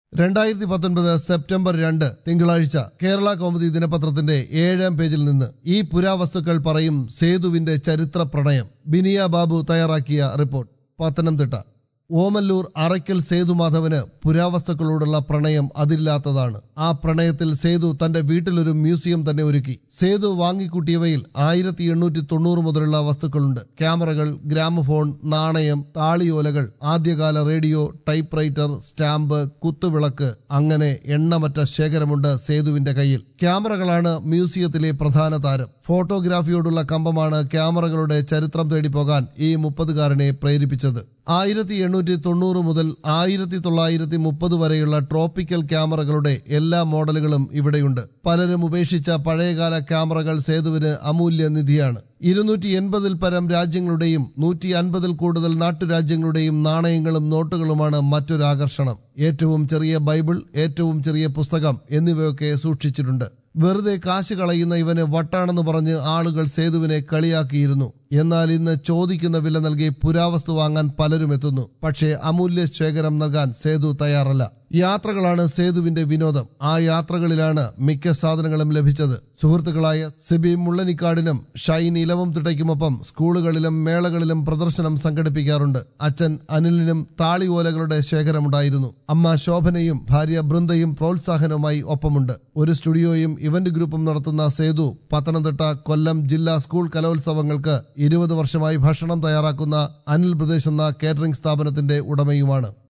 രണ്ടായിരത്തി പത്തൊൻപത് സെപ്റ്റംബർ രണ്ട് തിങ്കളാഴ്ച കേരള കൗമുദി ദിനപത്രത്തിന്റെ ഏഴാം പേജിൽ നിന്ന് ഈ പുരാവസ്തുക്കൾ പറയും സേതുവിന്റെ ചരിത്ര പ്രണയം ബിനിയ ബാബു തയ്യാറാക്കിയ റിപ്പോർട്ട് പത്തനംതിട്ട ഓമല്ലൂർ അറയ്ക്കൽ സേതുമാധവന് പുരാവസ്തുക്കളോടുള്ള പ്രണയം അതില്ലാത്തതാണ് ആ പ്രണയത്തിൽ സേതു തന്റെ വീട്ടിലൊരു മ്യൂസിയം തന്നെ ഒരുക്കി സേതു വാങ്ങിക്കൂട്ടിയവയിൽ ആയിരത്തി എണ്ണൂറ്റി തൊണ്ണൂറ് മുതലുള്ള വസ്തുക്കളുണ്ട് ക്യാമറകൾ ഗ്രാമഫോൺ നാണയം താളിയോലകൾ ആദ്യകാല റേഡിയോ ടൈപ്പ് റൈറ്റർ സ്റ്റാമ്പ് കുത്തുവിളക്ക് അങ്ങനെ എണ്ണമറ്റ ശേഖരമുണ്ട് സേതുവിന്റെ കയ്യിൽ ക്യാമറകളാണ് മ്യൂസിയത്തിലെ പ്രധാന താരം ഫോട്ടോഗ്രാഫിയോടുള്ള കമ്പമാണ് ക്യാമറകളുടെ ചരിത്രം തേടി പോകാൻ ഈ മുപ്പതുകാരനെ പ്രേരിപ്പിച്ചത് ആയിരത്തി എണ്ണൂറ്റി തൊണ്ണൂറ് മുതൽ ആയിരത്തി തൊള്ളായിരത്തി മുപ്പത് വരെയുള്ള ട്രോപ്പിക്കൽ ക്യാമറകളുടെ എല്ലാ മോഡലുകളും ഇവിടെയുണ്ട് പലരും ഉപേക്ഷിച്ച പഴയകാല ക്യാമറകൾ സേതുവിന് അമൂല്യ നിധിയാണ് ഇരുന്നൂറ്റി എൺപതിൽ പരം രാജ്യങ്ങളുടെയും നൂറ്റി അൻപതിൽ കൂടുതൽ നാട്ടുരാജ്യങ്ങളുടെയും നാണയങ്ങളും നോട്ടുകളുമാണ് മറ്റൊരു ആകർഷണം ഏറ്റവും ചെറിയ ബൈബിൾ ഏറ്റവും ചെറിയ പുസ്തകം എന്നിവയൊക്കെ സൂക്ഷിച്ചിട്ടുണ്ട് വെറുതെ കാശ് കളയുന്ന ഇവന് വട്ടാണെന്ന് പറഞ്ഞ് ആളുകൾ സേതുവിനെ കളിയാക്കിയിരുന്നു എന്നാൽ ഇന്ന് ചോദിക്കുന്ന വില നൽകി പുരാവസ്തു വാങ്ങാൻ പലരും എത്തുന്നു പക്ഷേ അമൂല്യ ശേഖരം നൽകാൻ സേതു തയ്യാറല്ല യാത്രകളാണ് സേതുവിന്റെ വിനോദം ആ യാത്രകളിലാണ് മിക്ക സാധനങ്ങളും ലഭിച്ചത് സുഹൃത്തുക്കളായ സിബി മുള്ളനിക്കാടിനും ഷൈൻ ഇലവം തിട്ടയ്ക്കുമൊപ്പം സ്കൂളുകളിലും മേളകളിലും പ്രദർശനം സംഘടിപ്പിക്കാറുണ്ട് അച്ഛൻ അനിലിനും താളിയോലകളുടെ ശേഖരമുണ്ടായിരുന്നു അമ്മ ശോഭനയും ഭാര്യ ബൃന്ദയും പ്രോത്സാഹനവുമായി ഒപ്പമുണ്ട് ഒരു സ്റ്റുഡിയോയും ഇവന്റ് ഗ്രൂപ്പും നടത്തുന്ന സേതു പത്തനംതിട്ട കൊല്ലം ജില്ലാ സ്കൂൾ കലോത്സവങ്ങൾക്ക് ഇരുപത് വർഷമായി ഭക്ഷണം തയ്യാറാക്കുന്ന അനിൽ പ്രദേശ് എന്ന കേറ്ററിംഗ് സ്ഥാപനത്തിന്റെ ഉടമയുമാണ്